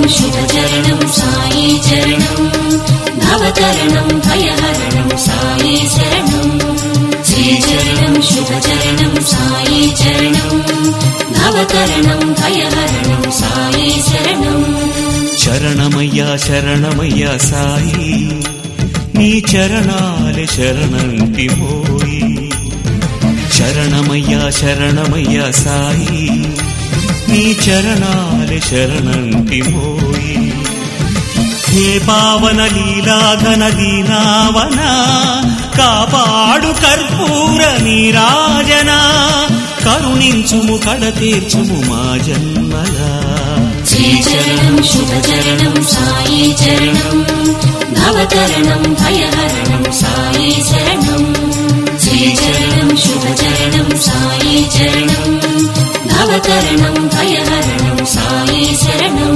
శుభచరణం సాయి చరణం భవతరణం భయహరణం సాయి శరణం శ్రీచరణం శుభచరణం సాయి చరణం భవతరణం భయహరణం సాయి శరణం శరణమయ్యా శరణమయ్యా సాయి నీ చరణాలే శరణంటి మోయి శరణమయ్యా శరణమయ్యా సాయి నీ చరణాలే శరణంటి మోయి హే పావన లీలాఘన దీనావన కాపాడు కర్పూర నీరాజన కరుణించుము కడ తీర్చుము మా జన్మలా శ్రీచరణం శుభచరణం సాయి చరణం భవతరణం భయహరణం సాయి శరణం శ్రీచరణం శుభచరణం సాయి చరణం భవతరణం భయహరణం సాయి శరణం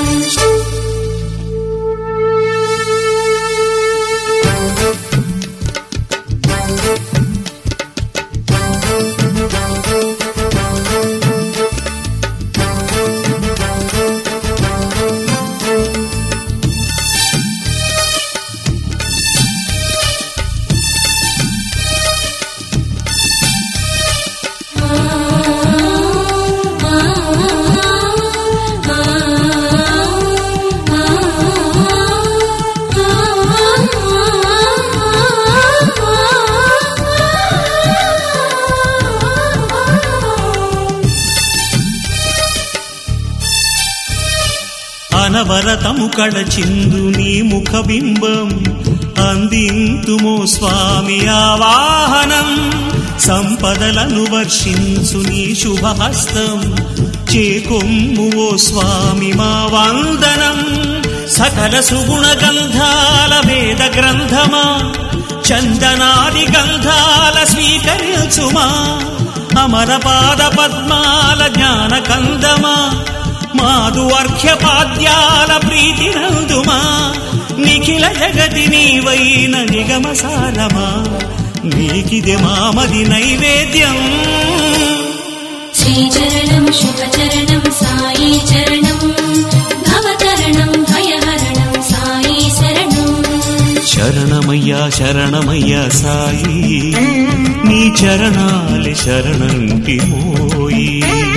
అనవరతము కళచిందు నీ ముఖబింబం అందింతుమో స్వామి ఆవాహనం సంపదలను వర్షించు నీ శుభహస్తం చేకొమ్ము ఓ స్వామి మా వందనం సకల సుగుణ గంధాల వేద గ్రంథమా చందనాది గంధాల స్వీకరించుమా అమర పాద పద్మాల జ్ఞాన కందమా మాదు అర్ఘ్యపాద్యాల ప్రీతి నందుమా నిఖిల జగతి నీవైన నిగమ సారమా నీకిది మామది నైవేద్యం శ్రీచరణం శుభచరణం సాయి చరణం భవతరణం భయహరణం సాయి శరణం శరణమయ్యా శరణమయ్యా సాయి నీ చరణాలి శరణంటి మోయి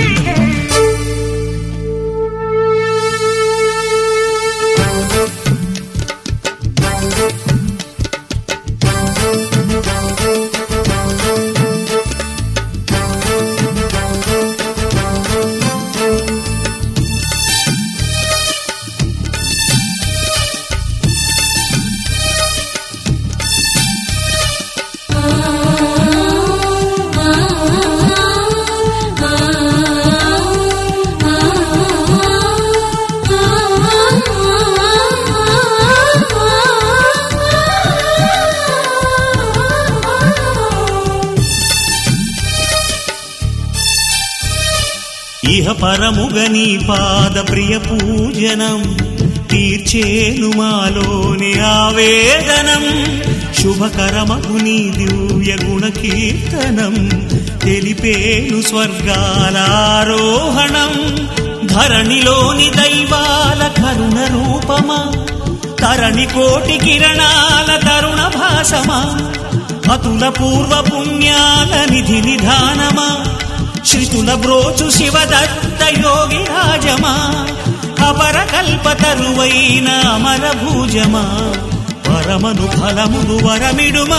ఇహ పరముగ నీ పాద ప్రియ పూజనం తీర్చేను మాలోని ఆవేదనం శుభకరమగు నీ దివ్య గుణ కీర్తనం తెలిపేను స్వర్గాల ఆరోహణం ధరణిలోని దైవాల కరుణ రూపమా తరణి కోటి కిరణాల తరుణ భాసమా అతుల పూర్వ పుణ్యాల నిధి నిధానమా శ్రుతుల బ్రోచు శివదత్త యోగి రాజమా అపర కల్పతరువైన అమర భూజమా పరమను ఫలమును వరమిడుమా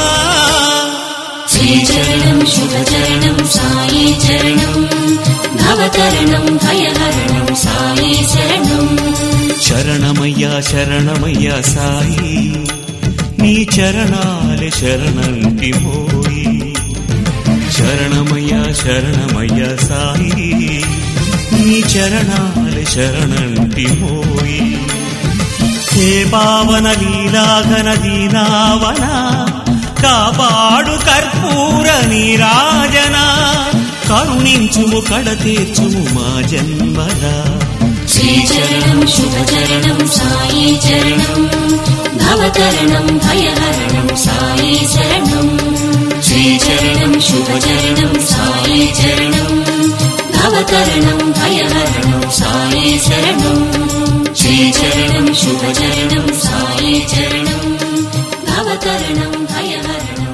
శ్రీచరణం శుభచరణం సాయి చరణం భవతరణం భయహరణం సాయి శరణం శరణమయ్యా శరణమయ్యా సాయి నీ చరణాలే శరణంటి మోయి శరణమయ్యా శరణమయ్యా సాయి నీ చరణాలే శరణంటి మోయి హే పావన లీలాఘన దీనావన కాపాడు కర్పూర నీరాజన కరుణించుము కడ తీర్చుము మా జన్మదా శ్రీచరణం శుభచరణం సాయి చరణం భవతరణం భయహరణం సాయి శరణం శ్రీచరణం శుభచరణం సాయి చరణం భవతరణం భయహరణం సాయి శరణం శ్రీచరణం శుభచరణం సాయి చరణం భవతరణం భయహరణం